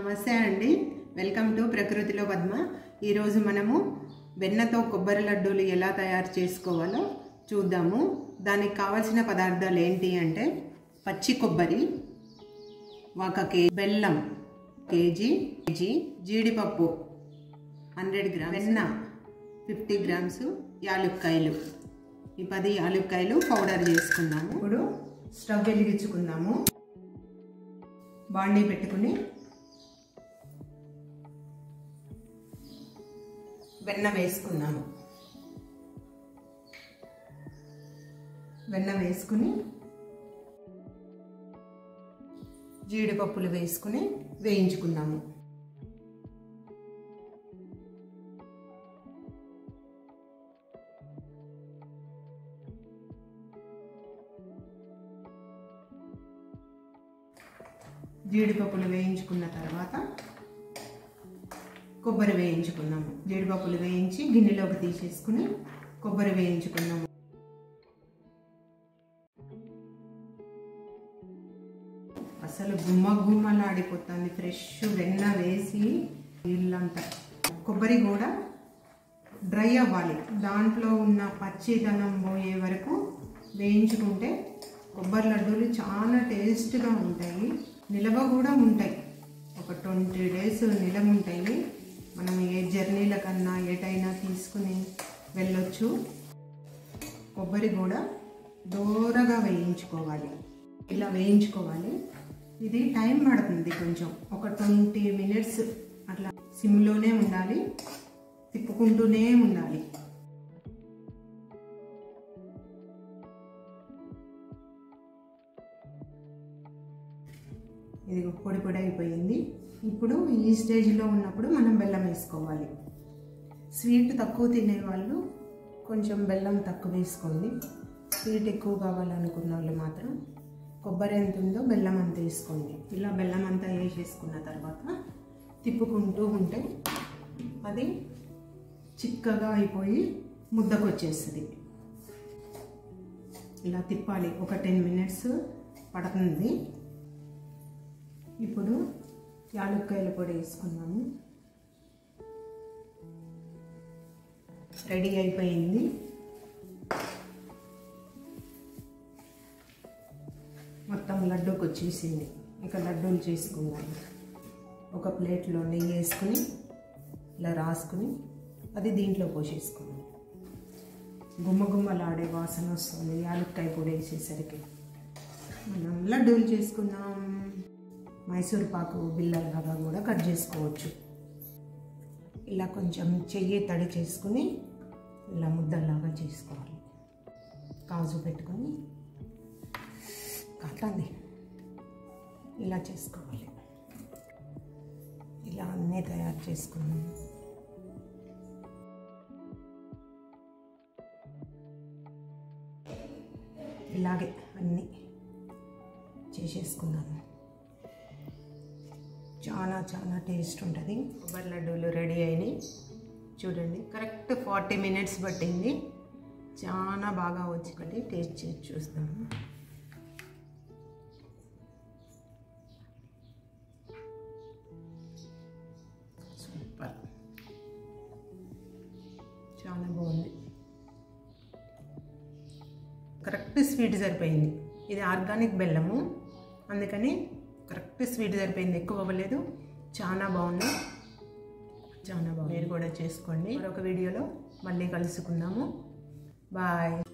నమస్తే అండి welcome to ప్రకృతిలో పద్మ ఈరోజు మనము వెన్నతో కొబ్బరి లడ్డూలు ఎలా తయారు చేసుకోవాలో చూద్దాము దానికి కావాల్సిన పదార్థాలు ఏంటి అంటే పచ్చి కొబ్బరి ఒక కే బెల్లం కేజీ కేజీ జీడిపప్పు హండ్రెడ్ గ్రామ్స్ వెన్న ఫిఫ్టీ గ్రామ్స్ యాలుక్కాయలు ఈ పది యాలుక్కాయలు పౌడర్ చేసుకుందాము ఇప్పుడు స్టవ్ వెలిగించుకుందాము బాండీ పెట్టుకుని వెన్న వేసుకున్నాము వెన్న వేసుకుని జీడిపప్పులు వేసుకుని వేయించుకున్నాము జీడిపప్పులు వేయించుకున్న తర్వాత కొబ్బరి వేయించుకున్నాము జీడిపప్పులు వేయించి గిన్నెలోకి తీసేసుకుని కొబ్బరి వేయించుకున్నాము అసలు గుమ్మ గుమ్మలాడిపోతుంది ఫ్రెష్ వెన్న వేసి ఇల్లంతా కొబ్బరి కూడా డ్రై అవ్వాలి దాంట్లో ఉన్న పచ్చిదనం పోయే వరకు వేయించుకుంటే కొబ్బరి లడ్డూలు చాలా టేస్ట్గా ఉంటాయి నిలవ కూడా ఉంటాయి ఒక ట్వంటీ డేస్ నిలవ ఉంటాయి మనం ఏ జర్నీల కన్నా ఎటైనా తీసుకుని వెళ్ళొచ్చు కొబ్బరి కూడా దూరగా వేయించుకోవాలి ఇలా వేయించుకోవాలి ఇది టైం పడుతుంది కొంచెం ఒక ట్వంటీ మినిట్స్ అట్లా సిమ్లోనే ఉండాలి తిప్పుకుంటూనే ఉండాలి ఇది పొడి పొడి అయిపోయింది ఇప్పుడు ఈ స్టేజ్లో ఉన్నప్పుడు మనం బెల్లం వేసుకోవాలి స్వీట్ తక్కువ తినే వాళ్ళు కొంచెం బెల్లం తక్కువ వేసుకోండి స్వీట్ ఎక్కువ కావాలనుకున్న వాళ్ళు మాత్రం కొబ్బరి ఎంత ఉందో బెల్లం అంత వేసుకోండి ఇలా బెల్లం అంతా వేసేసుకున్న తర్వాత తిప్పుకుంటూ ఉంటే అది చిక్కగా అయిపోయి ముద్దకు వచ్చేస్తుంది ఇలా తిప్పాలి ఒక టెన్ మినిట్స్ పడుతుంది ఇప్పుడు యాలక్కాయల పొడి వేసుకున్నాము రెడీ అయిపోయింది మొత్తం లడ్డూకి వచ్చేసింది ఇక లడ్డూలు చేసుకున్నాము ఒక ప్లేట్లో నెయ్యి వేసుకుని ఇలా రాసుకుని అది దీంట్లో పోసేసుకున్నాం గుమ్మ గుమ్మలాడే వాసన వస్తుంది యాలక్కాయ పొడి వేసేసరికి మనం లడ్డూలు చేసుకున్నాం మైసూర్ పాకు బిల్లలాగా కూడా కట్ చేసుకోవచ్చు ఇలా కొంచెం చెయ్యి తడి చేసుకుని ఇలా ముద్దల్లాగా చేసుకోవాలి కాజు పెట్టుకొని కాటండి ఇలా చేసుకోవాలి ఇలా అన్నీ తయారు చేసుకున్నాము ఇలాగే అన్నీ చేసేసుకున్నాము చాలా చాలా టేస్ట్ ఉంటుంది కొబ్బరి లడ్డూలు రెడీ అయినాయి చూడండి కరెక్ట్ ఫార్టీ మినిట్స్ పట్టింది చాలా బాగా వచ్చి టేస్ట్ చేసి చూస్తాము సూపర్ చాలా బాగుంది కరెక్ట్ స్వీట్ సరిపోయింది ఇది ఆర్గానిక్ బెల్లము అందుకని కరెక్ట్ స్వీట్ సరిపోయింది ఎక్కువ అవ్వలేదు చాలా బాగుంది చాలా బాగుంది మీరు కూడా చేసుకోండి మరొక వీడియోలో మళ్ళీ కలుసుకుందాము బాయ్